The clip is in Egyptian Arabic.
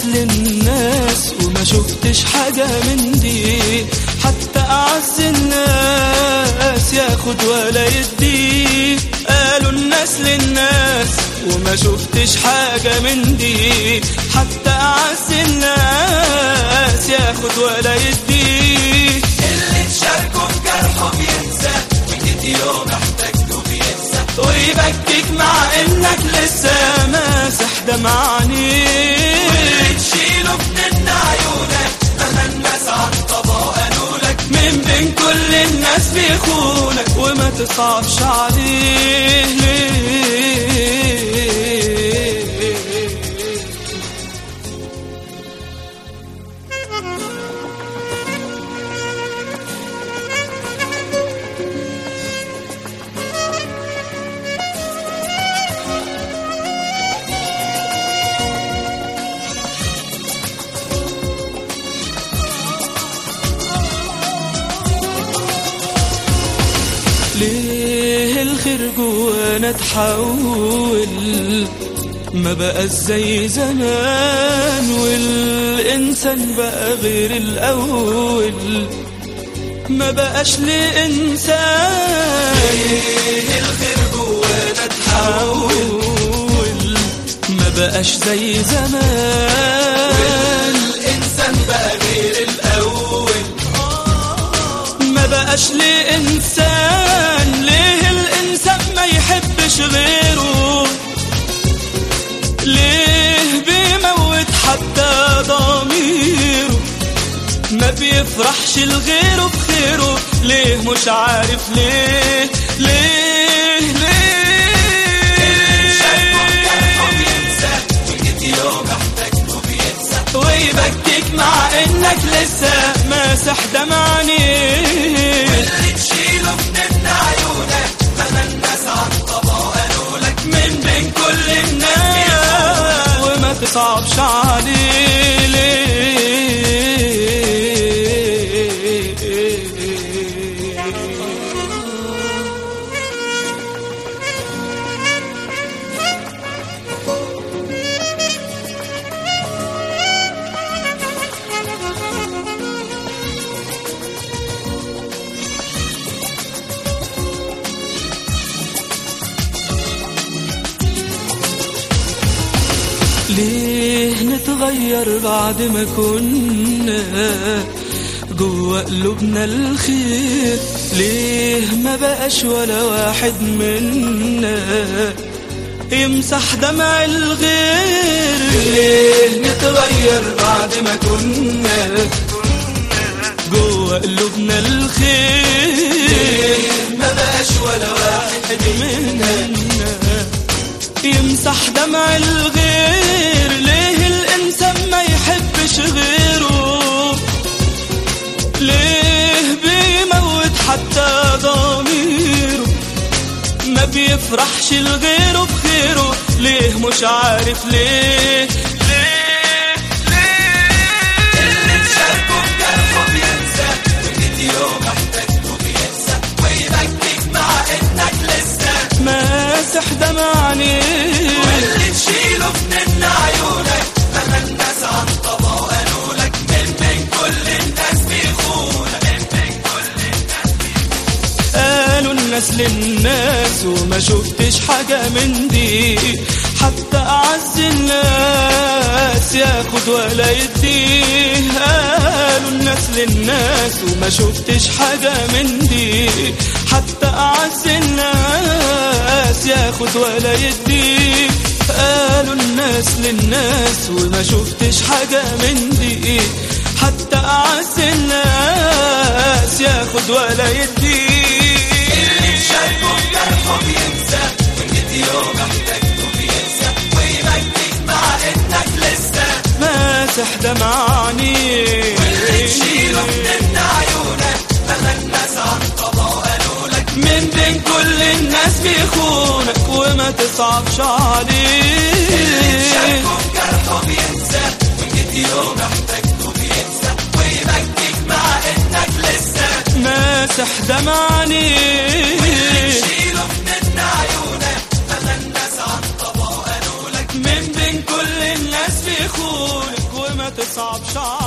للناس وما شفتش حاجة من دي حتى أعز الناس ياخد ولا يدي قالوا الناس للناس وما شفتش حاجة من دي حتى أعز الناس ياخد ولا يدي اللي تشاركه في جرحه بينسى وجيت يوم احتاجته بينسى ويبكيك مع انك لسه ماسح دمعني واللي تشيله بنن عيونك مهما الناس عطبوا قالوا لك من بين كل الناس بيخونك وما تصعبش عليه ليه ليه الخير جوانا اتحول ما بقى زي زمان والإنسان بقى غير الأول ما بقاش لإنسان ليه الخير جوانا اتحول ما بقاش زي زمان الانسان بقى غير الاول ما بقاش لإنسان ليه الإنسان ما يحبش غيره ليه بيموت حتى ضميره ما بيفرحش لغيره بخيره ليه مش عارف ليه ليه شايفه في جرحه ليه بينسى وجيت يوم احتاجته بينسى ويبكيك مع انك لسه ماسح دمعني اللي تشيله بنن عيونك مهما الناس عطبوا قالوا لك من بين كل الناس وما تصعبش عليه ليه ليه نتغير بعد ما كنا جوا قلوبنا الخير ليه ما بقاش ولا واحد منا يمسح دمع الغير ليه نتغير بعد ما كنا جوا قلوبنا الخير ما بقاش ولا واحد منا يمسح دمع الغير ليه الإنسان ما يحبش غيره ليه بيموت حتى ضميره ما بيفرحش لغيره بخيره ليه مش عارف ليه ليه اللي تشاركه في جرحه بينسى وجيت يوم احتاجته بينسى ويبكيك مع انك لسه ماسح دمعني واللي تشيله بنن عيونك مهما الناس عطبوا قالوا لك من بين كل الناس بيخونك من بين كل الناس قالوا الناس للناس وما شفتش حاجة من دي حتى أعز الناس ياخد ولا يديه قالوا الناس للناس وما شفتش حاجة من دي حتى أعز الناس ياخد ولا يديه قالوا الناس للناس وما شفتش حاجة من دي حتى أعز الناس ياخد ولا يديه اللي شايفه في جرحه بينسى وجيت يوم احتاجته بينسى ويبكيك مع انك لسه ماسح دمعني واللي تشيله بنن عيونك مهما الناس عطبوا قالوا لك من بين كل الناس بيخونك وما تصعبش عليه شايفه في جرحه بينسى وجيت يوم احتاجته بينسى ويبكيك مع انك لسه ماسح دمعني تشيله بنن عيونك مهما الناس عطبوا قالوا لك من بين كل الناس بيخونك طبشان